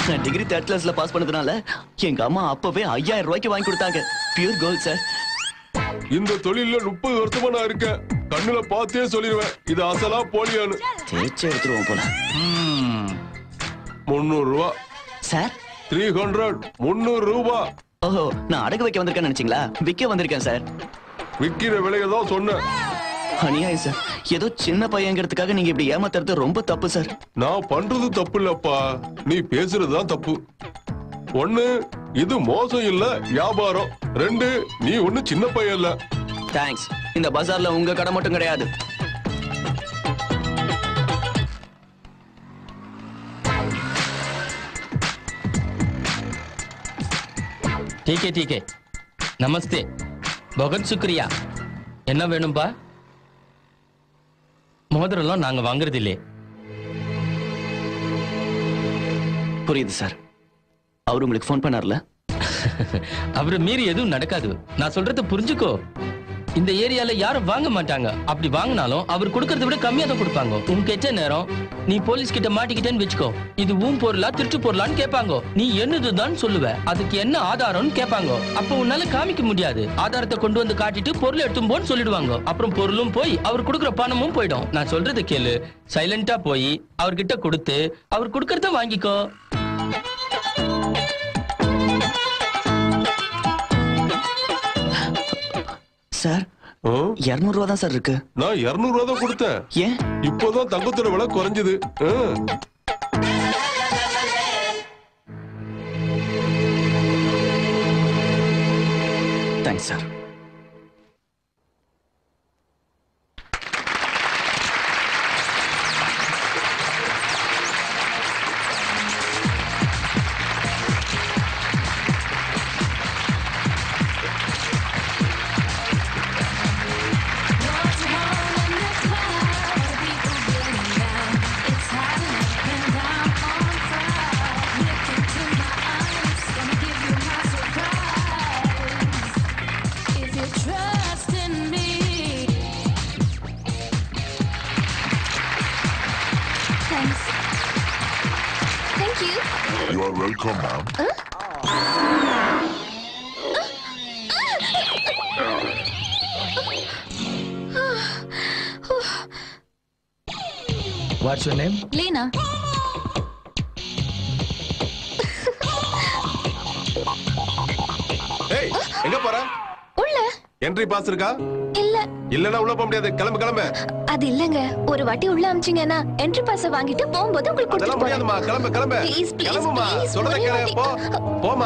நான் degree third கிளாஸ்ல pass பண்ணதுனால எங்க அம்மா அப்பவே ஐயாயிரம் ரூபாய்க்கு வாங்கி கொடுத்தாங்க பியூர் கோல்ட் சார் இந்த தொழில்ல முப்பது வருஷமா நான் இருக்கேன் கண்ணுல பார்த்தே சொல்லிடுவேன் இது அசலா போலியான்னு தேய்ச்சி எடுத்துருவோம் போல முந்நூறு ரூபா சார் த்ரீ ஹண்ட்ரட் முந்நூறு ரூபா ஓஹோ நான் அடகு வைக்க வந்திருக்கேன்னு நினைச்சீங்களா விற்க வந்திருக்கேன் சார் விக்கிற விலையை தான் சொன்னேன் அநியாயம் சார் ஏதோ சின்ன பையங்கிறதுக்காக நீங்க இப்படி ஏமாத்துறது ரொம்ப தப்பு சார் நான் பண்றது தப்பு இல்லப்பா நீ பேசுறதுதான் தப்பு ஒண்ணு இது மோசம் இல்ல வியாபாரம் ரெண்டு நீ ஒண்ணு சின்ன பையன் இல்ல தேங்க்ஸ் இந்த பஜார்ல உங்க கடை மட்டும் கிடையாது ठीक है ठीक है நமஸ்தே பகத் சுக்ரியா என்ன வேணும்பா மோதிரம்லாம் நாங்க வாங்குறது இல்லையே புரியுது சார் அவர் உங்களுக்கு ஃபோன் பண்ணார்ல அவரை மீறி எதுவும் நடக்காது நான் சொல்றத புரிஞ்சுக்கோ இந்த ஏரியால யாரும் வாங்க மாட்டாங்க அப்படி வாங்கினாலும் அவர் கொடுக்கறத விட கம்மியா தான் கொடுப்பாங்க உன் கெட்ட நேரம் நீ போலீஸ் கிட்ட மாட்டிக்கிட்டேன்னு வச்சுக்கோ இது உன் பொருளா திருட்டு பொருளான்னு கேட்பாங்க நீ என்னதுதான் சொல்லுவ அதுக்கு என்ன ஆதாரம்னு கேட்பாங்க அப்ப உன்னால காமிக்க முடியாது ஆதாரத்தை கொண்டு வந்து காட்டிட்டு பொருள் எடுத்தும் போன்னு சொல்லிடுவாங்க அப்புறம் பொருளும் போய் அவர் கொடுக்குற பணமும் போயிடும் நான் சொல்றது கேளு சைலண்டா போய் அவர்கிட்ட கொடுத்து அவர் கொடுக்கறத வாங்கிக்கோ சார் ஆ? இருநூறு ரூபா தான் சார் இருக்கு நான் இருநூறு ரூபா தான் கொடுத்தேன் ஏன் இப்போதான் தங்கத்தோட விலை குறைஞ்சது ஆ. Thanks sir If you trust in me. Thanks. Thank you. You are welcome, ma'am. What's your name Lena. ஏய் எங்க போற உள்ள என்ட்ரி பாஸ் இருக்கா இல்ல இல்லனா உள்ள போக முடியாது கிளம்பு கிளம்பு அது இல்லங்க ஒரு வாட்டி உள்ள அமிச்சீங்கன்னா என்ட்ரி பாஸ் வாங்கிட்டு போகும்போது உங்களுக்கு அதெல்லாம் கொடுத்துட்டு முடியாதுமா போறேன் கிளம்பு கிளம்பு Please, please, கிளம்புமா please, சொல்றத ஒரே கேளு வாட்டி. போ போமா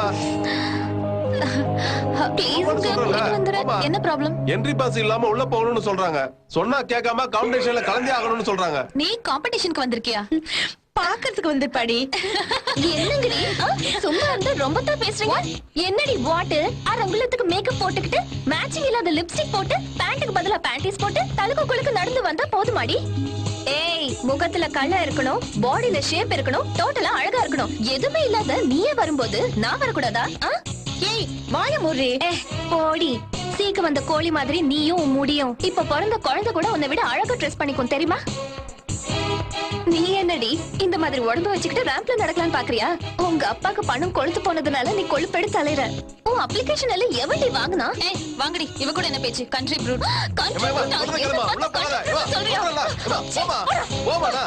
ப்ளீஸ் போன்னு சொல்றேன்ல. வந்துடுறேன் போமா. என்ன ப்ராப்ளம் என்ட்ரி பாஸ் இல்லாம உள்ள போகணும்னு சொல்றாங்க சொன்னா கேட்காம காம்படிஷன்ல கலந்தே ஆகணும்னு சொல்றாங்க நீ காம்படிஷனுக்கு வந்திருக்கியா பாக்கிறதுக்கு வந்து படி என்னங்கடி ஆ, சும்மா இருந்து ரொம்ப தான் பேசுறீங்க என்னடி வாட்டு அரை உங்களுத்துக்கு மேக்கப் போட்டுக்கிட்டு மேட்சிங் இல்லாத லிப்ஸ்டிக் போட்டு பேண்ட்டுக்கு பதிலா பேண்டிஸ் போட்டு தலுக்கு குளுக்கு நடந்து வந்தா போதுமாடி ஏய் முகத்துல கள்ள இருக்கணும் பாடியில ஷேப் இருக்கணும் டோட்டலா அழகா இருக்கணும் எதுவுமே இல்லாத நீயே வரும்போது நான் வரக்கூடாதா ஆ? ஏய் வாய முறி ஏ போடி சீக்கு வந்த கோழி மாதிரி நீயும் உன் முடியும் இப்ப பிறந்த குழந்தை கூட உன்னை விட அழகா ட்ரெஸ் பண்ணிக்கும் தெரியுமா நீ என்னடி இந்த மாதிரி உடம்பு வச்சுக்கிட்டு ரேம்ப்ல நடக்கலாம்னு பாக்குறியா உங்க அப்பாக்கு பணம் கொழுத்து போனதுனால நீ கொழுப்பெடுத்து அலைற உன் அப்ளிகேஷன் எல்லாம் எவன்டி வாங்குனா ஏய் வாங்கடி இவ கூட என்ன பேச்சு கண்ட்ரி ப்ரூட் ஏம்மா, ஏம்மா, சொல்றத கேளுமா, உள்ள போகாத. ஏம்மா, சொல்றேன்ல. ஏம்மா, போமா, போமாடா.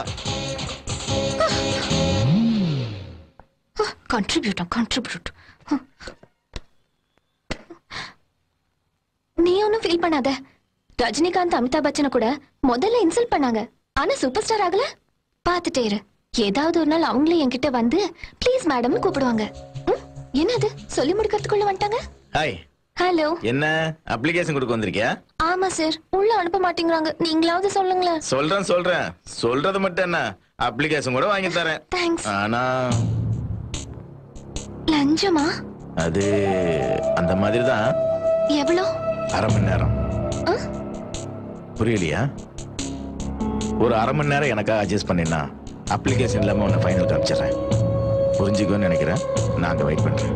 கான்ட்ரிபியூட்டா கான்ட்ரிபியூட் நீ ஒன்னும் ஃபீல் பண்ணாத ரஜினிகாந்த் அமிதாப் பச்சனை கூட முதல்ல இன்சல்ட் பண்ணாங்க ஆனா சூப்பர் ஸ்டார் ஆகல பாத்துட்டே இரு ஏதாவது ஒரு நாள் அவங்களே என்கிட்ட வந்து ப்ளீஸ் மேடம்னு கூப்பிடுவாங்க ம், என்னது சொல்லி முடிக்கிறதுக்குள்ள வந்துட்டாங்க ஹாய் ஹலோ என்ன அப்ளிகேஷன் கொடுக்க வந்திருக்கியா ஆமா சார் உள்ள அனுப்ப மாட்டேங்கிறாங்க நீங்களாவது சொல்லுங்களேன் சொல்றேன் சொல்றேன் சொல்றது மட்டும் என்ன அப்ளிகேஷன் கூட வாங்கி தரேன் தேங்க்ஸ் ஆனா லஞ்சமா அது அந்த மாதிரி தான் எவ்வளோ அரை மணி நேரம் ஆ? புரியலையா ஒரு அரை மணி நேரம் எனக்காக அட்ஜஸ்ட் பண்ணினா அப்ளிகேஷன் இல்லாம உன்னை ஃபைனல் காமிச்சிடுறேன் புரிஞ்சுக்கோன்னு நினைக்கிறேன் நான் அங்கே வெயிட் பண்றேன்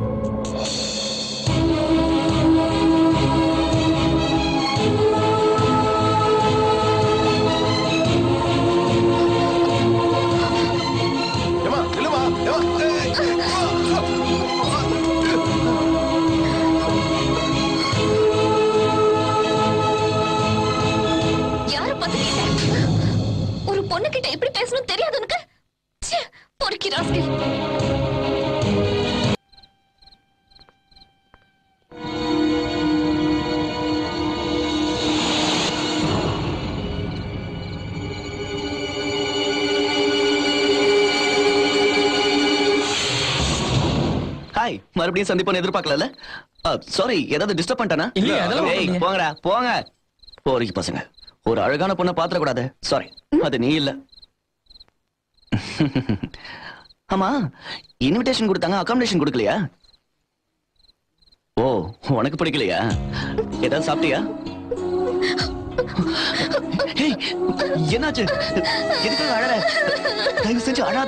ஏம்மா, நில்லுமா, ஏம்மா, ஏய், ஏய், பொண்ணு கிட்ட எப்படி பேசணும் தெரியாது உனக்கு ச்சே, பொறுக்கி ராஸ்கல் ஹாய் மறுபடியும் சந்திப்போன்னு எதிர்பார்க்கல சாரி ஏதாவது டிஸ்டர்ப் பண்ணிட்டானா இல்லையே, அதெல்லாம் ஏய், ஒண்ணும் இல்லையே. போங்கடா போங்க போறீங்க பசங்க ஒரு அழகான பொண்ணை பாத்திர கூடாது சாரி அது நீ இல்ல ஆமா இன்விடேஷன் கொடுத்தாங்க அகாமடேஷன் கொடுக்கலையா ஓ உனக்கு பிடிக்கலையா ஏதாவது சாப்பிட்டியா ஏய், என்னாச்சு எதுக்காக அழற தயவு செஞ்சு அழாத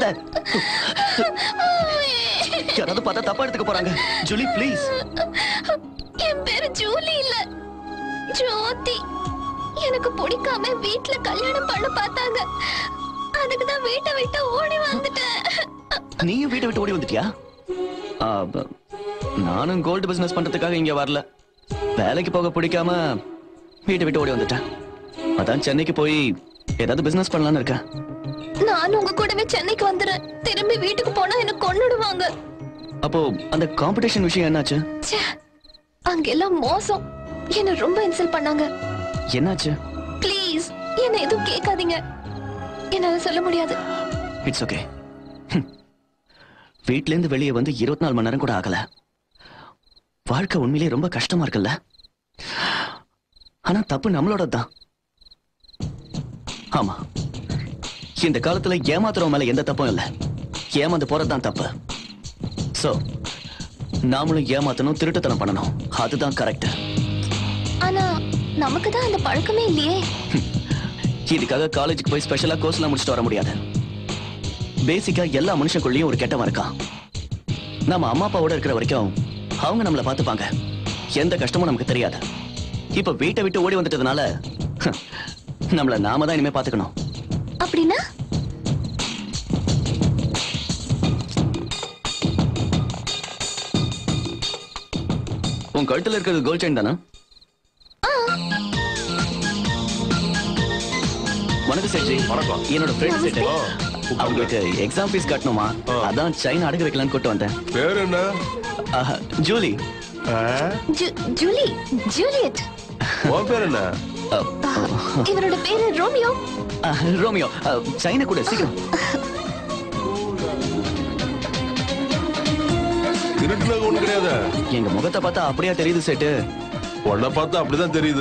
யாராவது பார்த்தா தப்பா எடுத்துக்க போறாங்க ஜூலி ப்ளீஸ் என் பேரு ஜூலி இல்ல ஜோதி எனக்கு பிடிக்காம வீட்ல கல்யாணம் பண்ண பார்த்தாங்க அதுக்கு தான் வீட்டை விட்டு ஓடி வந்துட்டேன் நீயும் வீட்டை விட்டு ஓடி வந்துட்டியா ஆ, ப- நானும் கோல்டு பிசினஸ் பண்றதுக்காக இங்க வரல வேலைக்கு போக பிடிக்காம வீட்டை விட்டு ஓடி வந்துட்டேன் அதான் சென்னைக்கு போய் ஏதாவது பிசினஸ் பண்ணலாம்னு இருக்கேன் நானும் உங்க கூடவே சென்னைக்கு வந்துடுறேன் திரும்பி வீட்டுக்கு போனா என்ன கொன்னுடுவாங்க அப்போ அந்த காம்படிஷன் விஷயம் என்னாச்சு ச்சே, அங்கெல்லாம் மோசம் என்ன ரொம்ப இன்சல்ட் பண்ணாங்க என்னாச்சு ப்ளீஸ் என்ன எதுவும் கேட்காதீங்க என்னால சொல்ல முடியாது இட்ஸ் ஓகே வீட்ல இருந்து வெளியே வந்து இருபத்தி நாலு மணி நேரம் கூட ஆகல வாழ்க்கை உண்மையிலேயே ரொம்ப கஷ்டமா இருக்குல்ல ஆனா தப்பு நம்மளோட தான் ஆமா இந்த காலத்துல ஏமாத்துறவங்க மேல எந்த தப்பும் இல்ல ஏமாந்து போறதுதான் தப்பு சோ நாமளும் ஏமாத்தணும் திருட்டுத்தனம் பண்ணணும் அதுதான் கரெக்ட் ஆனா நமக்கு தான் அந்த பழக்கமே இல்லையே இதுக்காக காலேஜுக்கு போய் ஸ்பெஷலா கோர்ஸ்லாம் முடிச்சுட்டு வர முடியாது பேசிக்கா எல்லா மனுஷனுக்குள்ளேயும் ஒரு கெட்டவன் இருக்கான் நம்ம அம்மா அப்பாவோட இருக்கிற வரைக்கும் அவங்க நம்மள பார்த்துப்பாங்க எந்த கஷ்டமும் நமக்கு தெரியாது இப்ப வீட்டை விட்டு ஓடி வந்துட்டதுனால நம்மள நாம தான் இனிமே பாத்துக்கணும் அப்படின்னா உன் கழுத்துல இருக்கிறது கோல்ட் செயின் தானே வணக்கம் சேட்ஜி வணக்கம். என்னோட ஃப்ரெண்ட் சேட்டு ஆ, உட்காருங்க. அவங்களுக்கு எக்ஸாம் ஃபீஸ் கட்டணுமா ஆ. அதான் செயின் அடகு வைக்கலாம்னு கூட்டு வந்தேன் பேர் என்ன ஆஹா, ஜூலி ஆ? ஜூ- ஜூலி ஜூலியட் உன் பேர் என்ன ஆ, இவரோட பேரு ரோமியோ ஆ, ரோமியோ ஆ, சைனை கூட சீக்கிரம் திருட்டுனாக ஒண்ணு கிடையாது எங்க முகத்தை பார்த்தா அப்படியா தெரியுது சேட்டு உன்னை பார்த்தா அப்படிதான் தெரியுது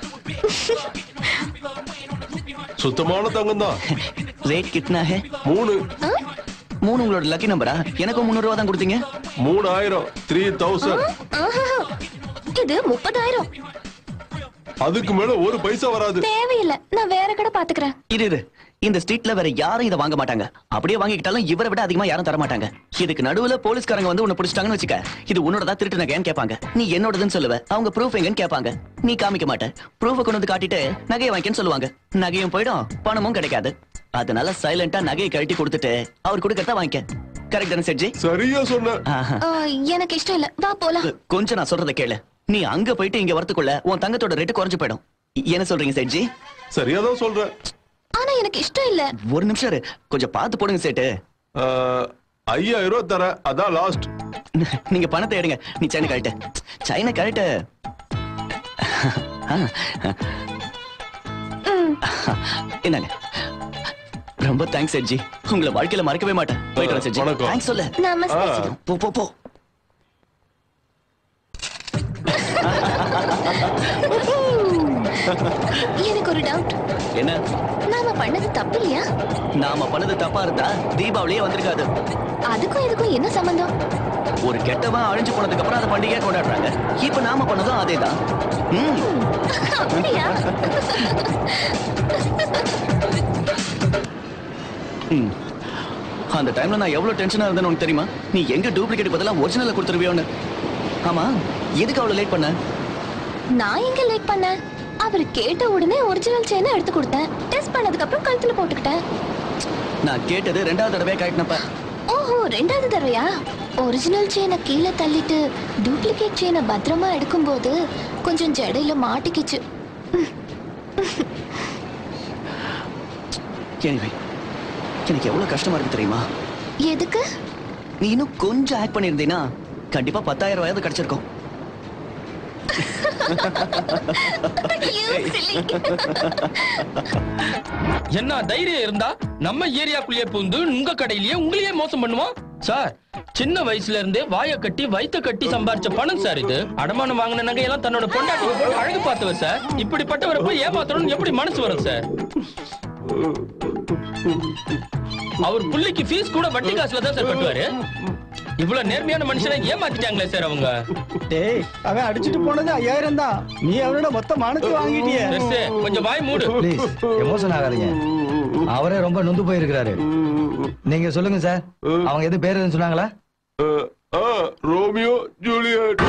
சுத்தமான தங்கம் தான் ரேட் கிட்னா ஹே மூணு மூணு உங்களோட லக்கி நம்பரா எனக்கும் முந்நூறு ரூபா தான் கொடுத்தீங்க மூணாயிரம் த்ரீ தௌசண்ட் ஆஹாஹா. இது முப்பதாயிரம் அதுக்கு மேல ஒரு பைசா வராது தேவையில்லை நான் வேற கடை பாத்துக்கிறேன் இரு இரு இந்த ஸ்ட்ரீட்ல வேற யாரும் இதை வாங்க மாட்டாங்க அப்படியே வாங்கிக்கிட்டாலும் இவரை விட அதிகமா யாரும் தர மாட்டாங்க இதுக்கு நடுவுல போலீஸ்காரங்க வந்து உன்னை பிடிச்சிட்டாங்கன்னு வச்சுக்க இது உன்னோட தான் திருட்டு நகைன்னு கேட்பாங்க நீ என்னோடதுன்னு சொல்லுவ அவங்க ப்ரூஃப் எங்கன்னு கேட்பாங்க நீ காமிக்க மாட்ட ப்ரூஃப் கொண்டு வந்து காட்டிட்டு நகையை வாங்கிக்கன்னு சொல்லுவாங்க நகையும் போயிடும் பணமும் கிடைக்காது அதனால சைலண்டா நகையை கழட்டி கொடுத்துட்டு அவர் கொடுக்கறத வாங்கிக்க கரெக்ட் தானே செட்ஜி சரியா சொன்ன ஆஹா. ஆ, எனக்கு இஷ்டம் இல்ல வா போலாம் கொஞ்சம் நான் சொல்றதை கேளு நீ அங்க போயிட்டு இங்க வரதுக்குள்ள உன் தங்கத்தோட ரேட்டு குறைஞ்சு போயிடும் என்ன சொல்றீங்க செட்ஜி சரியா தான் சொல்றேன் ஆனா எனக்கு இஷ்டம் இல்ல ஒரு நிமிஷம் இரு. கொஞ்சம் பார்த்து போடுங்க சேட்டு ஆ, ஐயாயிரம் ரூபாய் தரேன் அதான் லாஸ்ட் நீங்க பணத்தை எடுங்க நீ சைனா கழட்டு சைனா கழட்டு என்னங்க ரொம்ப தேங்க்ஸ் செட்ஜி உங்களை வாழ்க்கையில மறக்கவே மாட்டேன் போயிட்டு வரேன் செட்ஜி வணக்கம். தேங்க்ஸ் சொல்லு நமஸ்தே ஆ. போ போ போ எனக்கு ஒரு டவுட் என்ன நாம பண்ணது தப்பு இல்லையா நாம பண்ணது தப்பா இருந்தா தீபாவளியே வந்திருக்காது அதுக்கும் இதுக்கும் என்ன சம்பந்தம் ஒரு கெட்டவன் அழிஞ்சு போனதுக்கு அப்புறம் அதை பண்டிகையா கொண்டாடுறாங்க இப்ப நாம பண்ணதும் அதேதான் ம் அப்படியா ம். அந்த டைம்ல நான் எவ்வளவு டென்ஷனா இருந்தேன்னு உனக்கு தெரியுமா நீ எங்க டூப்ளிகேட் பதிலா ஒரிஜினல்ல கொடுத்துருவியோன்னு ஆமா எதுக்கு அவ்வளவு லேட் பண்ண நான் எங்க லேட் பண்ணேன் அவர் கேட்ட உடனே ஒரிஜினல் செயினை எடுத்து கொடுத்தேன் டெஸ்ட் பண்ணதுக்கு அப்புறம் கழுத்துல போட்டுக்கிட்டேன் நான் கேட்டது ரெண்டாவது தடவை கழட்டினப்ப ஓஹோ ரெண்டாவது தடவையா ஒரிஜினல் செயினை கீழே தள்ளிட்டு டூப்ளிகேட் செயினை பத்திரமா எடுக்கும்போது கொஞ்சம் ஜடையில மாட்டிக்கிச்சு எனிவே எனக்கு எவ்வளவு கஷ்டமா இருக்கு தெரியுமா எதுக்கு நீ இன்னும் கொஞ்சம் ஆக்ட் பண்ணியிருந்தீன்னா கண்டிப்பா பத்தாயிரம் ரூபாயாவது கிடைச்சிருக்கும் You silly. என்ன தைரியம் இருந்தா நம்ம ஏரியாக்குள்ளேயே புந்து உங்க கடையிலேயே உங்களையே மோசம் பண்ணுவான் சார் சின்ன வயசுல இருந்தே வாயை கட்டி வயித்த கட்டி சம்பாரிச்ச பணம் சார் இது அடமானம் வாங்கின நகையெல்லாம் தன்னோட பொண்டாட்டிக்கு போட்டு அழகு பார்த்தவர் சார் இப்படிப்பட்டவரை போய் ஏமாத்தணும்னு எப்படி மனசு வரும் சார் அவர் புள்ளைக்கு ஃபீஸ் கூட வட்டி காசுல தான் சார் கட்டுவாரு இவ்வளவு நேர்மையான மனுஷனை ஏமாத்திட்டாங்களே சார் அவங்க டேய் அவன் அடிச்சிட்டு போனது ஐயாயிரம் தான் நீ அவனோட மொத்த மானத்தை வாங்கிட்டியே பெருசு, கொஞ்சம் வாய் மூடு ப்ளீஸ் எமோஷன் ஆகாதீங்க அவரே ரொம்ப நொந்து போயிருக்கிறாரு நீங்க சொல்லுங்க சார் அவங்க எதுவும் பேர் எதுவும் சொன்னாங்களா ஆ, ரோமியோ ஜூலியட்